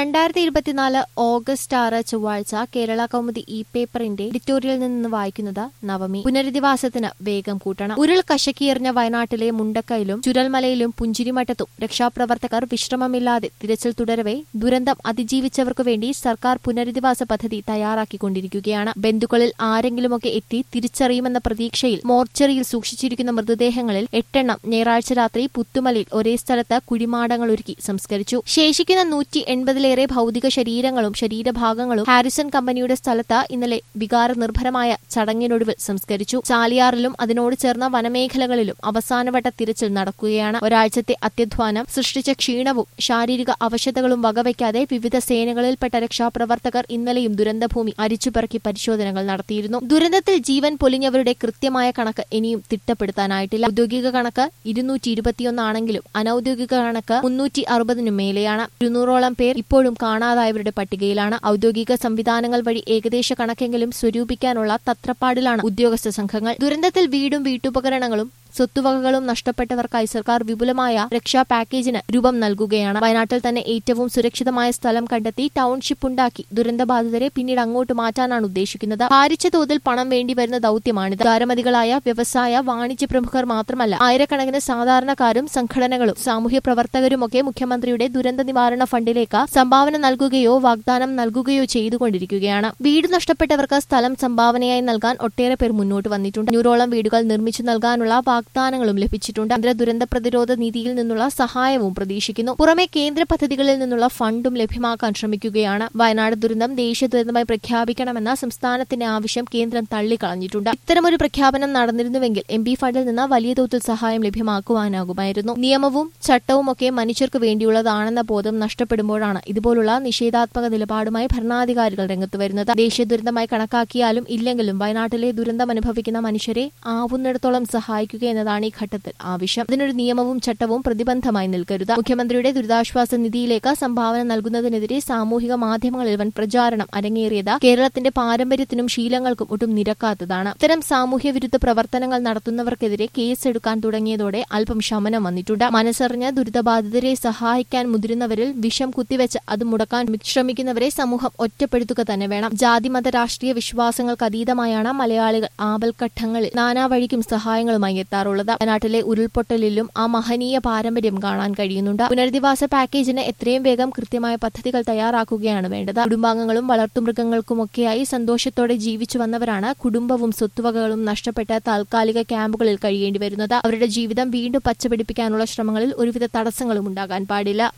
രണ്ടായിരത്തി ഇരുപത്തിനാല് ഓഗസ്റ്റ് ആറ് ചൊവ്വാഴ്ച കേരള കൗമുദി ഇ പേപ്പറിന്റെ എഡിറ്റോറിയൽ നിന്ന് വായിക്കുന്നത് നവമി പുനരധിവാസത്തിന് വേഗം കൂട്ടണം ഉരുൾ കശക്കിയെറിഞ്ഞ വയനാട്ടിലെ മുണ്ടക്കയിലും ചുരൽമലയിലും പുഞ്ചിരിമട്ടത്തും രക്ഷാപ്രവർത്തകർ വിശ്രമമില്ലാതെ തിരച്ചിൽ തുടരവെ ദുരന്തം അതിജീവിച്ചവർക്കു വേണ്ടി സർക്കാർ പുനരധിവാസ പദ്ധതി തയ്യാറാക്കിക്കൊണ്ടിരിക്കുകയാണ് ബന്ധുക്കളിൽ ആരെങ്കിലുമൊക്കെ എത്തി തിരിച്ചറിയുമെന്ന പ്രതീക്ഷയിൽ മോർച്ചറിയിൽ സൂക്ഷിച്ചിരിക്കുന്ന മൃതദേഹങ്ങളിൽ എട്ടെണ്ണം ഞായറാഴ്ച രാത്രി പുത്തുമലയിൽ ഒരേ സ്ഥലത്ത് കുഴിമാടങ്ങൾ ഒരുക്കി സംസ്കരിച്ചു ശേഷിക്കുന്ന നൂറ്റി എൺപതിലേറെ ഭൗതിക ശരീരങ്ങളും ശരീരഭാഗങ്ങളും ഹാരിസൺ കമ്പനിയുടെ സ്ഥലത്ത് ഇന്നലെ വികാരനിർഭരമായ ചടങ്ങിനൊടുവിൽ സംസ്കരിച്ചു ചാലിയാറിലും അതിനോട് ചേർന്ന വനമേഖലകളിലും അവസാനവട്ട തിരച്ചിൽ നടക്കുകയാണ് ഒരാഴ്ചത്തെ അത്യധ്വാനം സൃഷ്ടിച്ച ക്ഷീണവും ശാരീരിക അവശതകളും വകവയ്ക്കാതെ വിവിധ സേനകളിൽപ്പെട്ട രക്ഷാപ്രവർത്തകർ ഇന്നലെയും ദുരന്തഭൂമി അരിച്ചുപെറുക്കി പരിശോധനകൾ നടത്തിയിരുന്നു ദുരന്തത്തിൽ ജീവൻ പൊലിഞ്ഞവരുടെ കൃത്യമായ കണക്ക് ഇനിയും തിട്ടപ്പെടുത്താനായിട്ടില്ല ഔദ്യോഗിക കണക്ക് ഇരുന്നൂറ്റി ഇരുപത്തിയൊന്നാണെങ്കിലും അനൌദ്യോഗിക കണക്ക് മുന്നൂറ്റി അറുപതിനു മേലെയാണ് ഇരുന്നൂറോളം പേർ ഇപ്പോഴും കാണാതായവരുടെ പട്ടികയിലാണ് ഔദ്യോഗിക സംവിധാനങ്ങൾ വഴി ഏകദേശ കണക്കെങ്കിലും സ്വരൂപിക്കാനുള്ള തത്രപ്പാടിലാണ് ഉദ്യോഗസ്ഥ സംഘങ്ങൾ ദുരന്തത്തിൽ വീടും വീട്ടുപകരണങ്ങളും സ്വത്തുവകകളും നഷ്ടപ്പെട്ടവർക്കായി സർക്കാർ വിപുലമായ രക്ഷാ പാക്കേജിന് രൂപം നൽകുകയാണ് വയനാട്ടിൽ തന്നെ ഏറ്റവും സുരക്ഷിതമായ സ്ഥലം കണ്ടെത്തി ടൌൺഷിപ്പ് ഉണ്ടാക്കി ദുരന്തബാധിതരെ പിന്നീട് അങ്ങോട്ട് മാറ്റാനാണ് ഉദ്ദേശിക്കുന്നത് ഭാരിച്ച തോതിൽ പണം വേണ്ടിവരുന്ന ദൌത്യമാണിത് ധാരമതികളായ വ്യവസായ വാണിജ്യ പ്രമുഖർ മാത്രമല്ല ആയിരക്കണക്കിന് സാധാരണക്കാരും സംഘടനകളും സാമൂഹ്യ പ്രവർത്തകരുമൊക്കെ മുഖ്യമന്ത്രിയുടെ ദുരന്ത നിവാരണ ഫണ്ടിലേക്ക് സംഭാവന നൽകുകയോ വാഗ്ദാനം നൽകുകയോ ചെയ്തുകൊണ്ടിരിക്കുകയാണ് വീട് നഷ്ടപ്പെട്ടവർക്ക് സ്ഥലം സംഭാവനയായി നൽകാൻ ഒട്ടേറെ പേർ മുന്നോട്ട് വന്നിട്ടുണ്ട് അഞ്ഞൂറോളം വീടുകൾ നിർമ്മിച്ചു നൽകാനുള്ള വാഗ്ദാനങ്ങളും ലഭിച്ചിട്ടുണ്ട് കേന്ദ്ര ദുരന്ത പ്രതിരോധ നിധിയിൽ നിന്നുള്ള സഹായവും പ്രതീക്ഷിക്കുന്നു പുറമെ കേന്ദ്ര പദ്ധതികളിൽ നിന്നുള്ള ഫണ്ടും ലഭ്യമാക്കാൻ ശ്രമിക്കുകയാണ് വയനാട് ദുരന്തം ദേശീയ ദുരന്തമായി പ്രഖ്യാപിക്കണമെന്ന സംസ്ഥാനത്തിന്റെ ആവശ്യം കേന്ദ്രം തള്ളിക്കളഞ്ഞിട്ടുണ്ട് ഇത്തരമൊരു പ്രഖ്യാപനം നടന്നിരുന്നുവെങ്കിൽ എം പി ഫണ്ടിൽ നിന്ന് വലിയ തോതിൽ സഹായം ലഭ്യമാക്കുവാനാകുമായിരുന്നു നിയമവും ചട്ടവും ഒക്കെ മനുഷ്യർക്ക് വേണ്ടിയുള്ളതാണെന്ന ബോധം നഷ്ടപ്പെടുമ്പോഴാണ് ഇതുപോലുള്ള നിഷേധാത്മക നിലപാടുമായി ഭരണാധികാരികൾ രംഗത്ത് വരുന്നത് ദേശീയ ദുരന്തമായി കണക്കാക്കിയാലും ഇല്ലെങ്കിലും വയനാട്ടിലെ ദുരന്തം അനുഭവിക്കുന്ന മനുഷ്യരെ ആവുന്നിടത്തോളം സഹായിക്കുക എന്നതാണ് ഈ ഘട്ടത്തിൽ ആവശ്യം ഇതിനൊരു നിയമവും ചട്ടവും പ്രതിബന്ധമായി നിൽക്കരുത് മുഖ്യമന്ത്രിയുടെ ദുരിതാശ്വാസ നിധിയിലേക്ക് സംഭാവന നൽകുന്നതിനെതിരെ സാമൂഹിക മാധ്യമങ്ങളിൽ വൻ പ്രചാരണം അരങ്ങേറിയത് കേരളത്തിന്റെ പാരമ്പര്യത്തിനും ശീലങ്ങൾക്കും ഒട്ടും നിരക്കാത്തതാണ് ഇത്തരം സാമൂഹ്യ വിരുദ്ധ പ്രവർത്തനങ്ങൾ നടത്തുന്നവർക്കെതിരെ കേസെടുക്കാൻ തുടങ്ങിയതോടെ അല്പം ശമനം വന്നിട്ടുണ്ട് മനസ്സറിഞ്ഞ് ദുരിതബാധിതരെ സഹായിക്കാൻ മുതിരുന്നവരിൽ വിഷം കുത്തിവെച്ച് അത് മുടക്കാൻ ശ്രമിക്കുന്നവരെ സമൂഹം ഒറ്റപ്പെടുത്തുക തന്നെ വേണം ജാതിമത രാഷ്ട്രീയ വിശ്വാസങ്ങൾക്ക് അതീതമായാണ് മലയാളികൾ ആപൽഘട്ടങ്ങളിൽ നാനാ വഴിക്കും സഹായങ്ങളുമായി എത്താറുള്ളത് വയനാട്ടിലെ ഉരുൾപൊട്ടലിലും ആ മഹനീയ പാരമ്പര്യം കാണാൻ കഴിയുന്നുണ്ട് പുനരധിവാസ പാക്കേജിന് എത്രയും വേഗം കൃത്യമായ പദ്ധതികൾ തയ്യാറാക്കുകയാണ് വേണ്ടത് കുടുംബാംഗങ്ങളും വളർത്തുമൃഗങ്ങൾക്കുമൊക്കെയായി സന്തോഷത്തോടെ ജീവിച്ചു വന്നവരാണ് കുടുംബവും സ്വത്തുവകകളും നഷ്ടപ്പെട്ട താൽക്കാലിക ക്യാമ്പുകളിൽ കഴിയേണ്ടി വരുന്നത് അവരുടെ ജീവിതം വീണ്ടും പച്ചപിടിപ്പിക്കാനുള്ള ശ്രമങ്ങളിൽ ഒരുവിധ തടസ്സങ്ങളും ഉണ്ടാകാൻ പാടില്ല